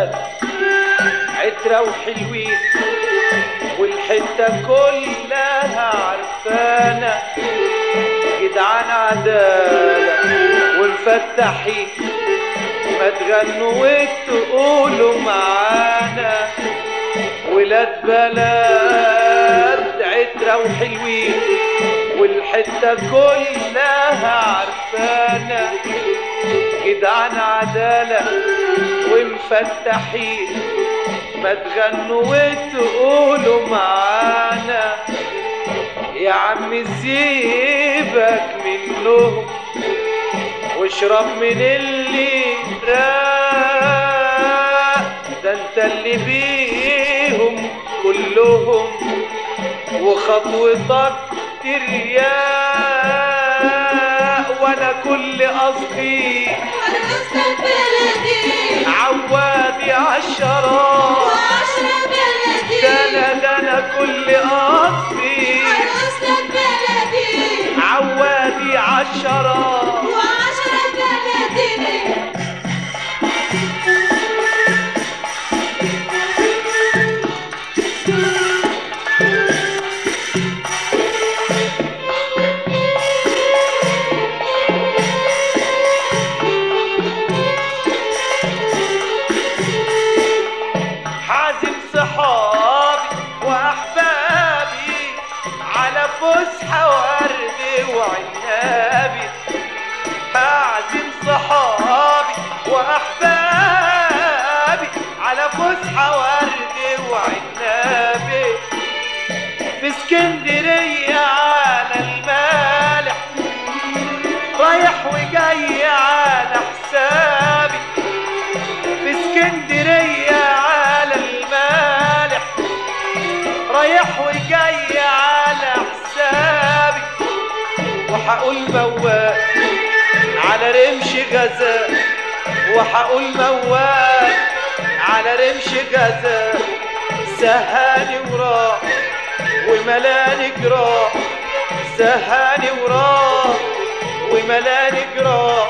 عدال عترة وحلوين والحتة كلها عرفانة جدعان عدالة ومفتحين ما تغنوا وتقولوا معانا ولاد بلد عترة وحلوين والحتة كلها عرفانة جدعان عدالة ومفتحين ما تغنوا وتقولوا معانا يا عم سيبك منهم واشرب من اللي راق ده انت اللي بيهم كلهم وخطوتك ترياق وانا كل قصدي أنا أصلك بلدي عوادي عالشراب وعشرة بلدي ده انا ده انا كل قصدي أنا أصلك بلدي عوادي عالشراب وعشرة بلدي حازم صحابي واحبابي على فسحه ورد وعنابي حازم صحابي واحبابي على فسحه ورد وعنابي في اسكندريه على المالح رايح وجاي على حسابي في اسكندرية على المالح رايح وجاي على حسابي وحقول موال على رمش غزال وحقول موال على رمش غزال سهاني وراء وملاني جراء سهاني وراء وملاني جراء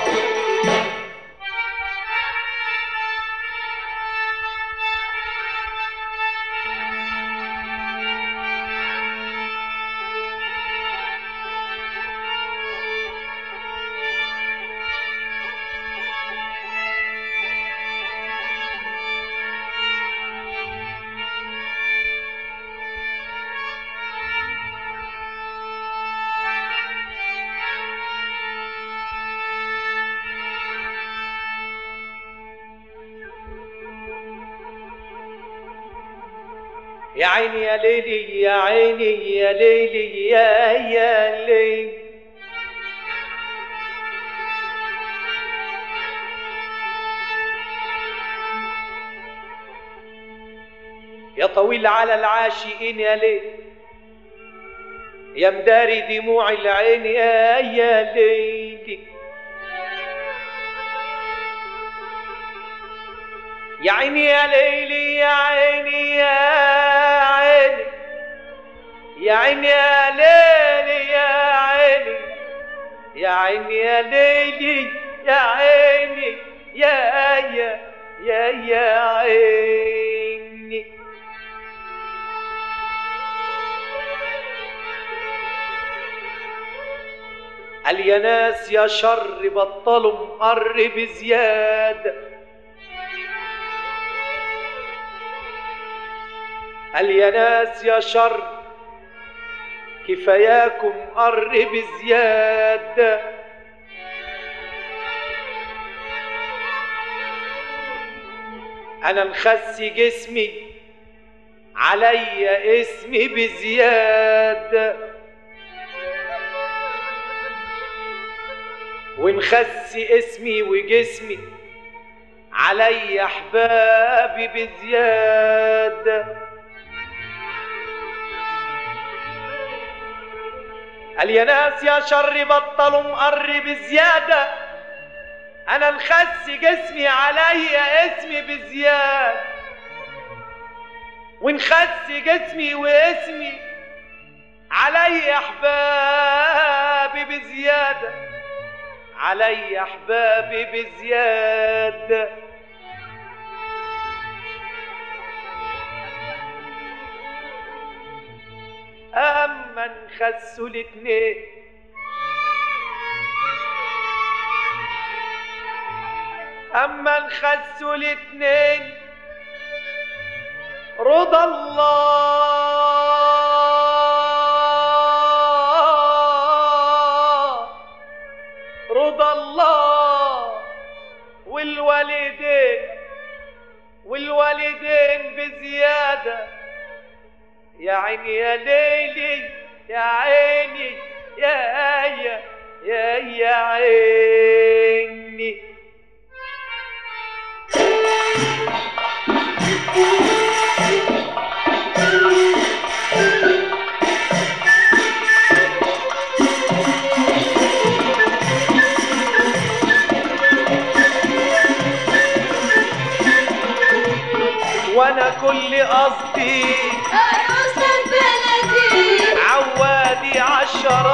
يا عيني يا ليلي يا عيني يا ليلي يا يا ليلي يا طويل على العاشقين يا ليل يا مداري دموع العين يا يا ليلي يا عيني يا ليلي يا عيني يا عيني يا عيني يا ليلي يا عيني يا عيني يا ليلي يا عيني يا يا يا يا عيني قال يا ناس يا شر بطلوا مقرب زياده قال يا ناس يا شر كفاياكم قرب زيادة أنا مخسي جسمي عليا اسمي بزيادة ونخسي اسمي وجسمي عليا أحبابي بزيادة قال يا ناس يا شر بطلوا مقرب زيادة أنا نخس جسمي عليا اسمي بزيادة ونخس جسمي واسمي عليا أحبابي بزيادة عليا أحبابي بزيادة اما نخسوا الاتنين اما نخسوا الاتنين رضا الله رضا الله والوالدين والوالدين بزيادة يا عيني يا ليلي يا عيني يا يا يا يا عيني وانا كل قصدي عروسة بلدي عوادي عالشراب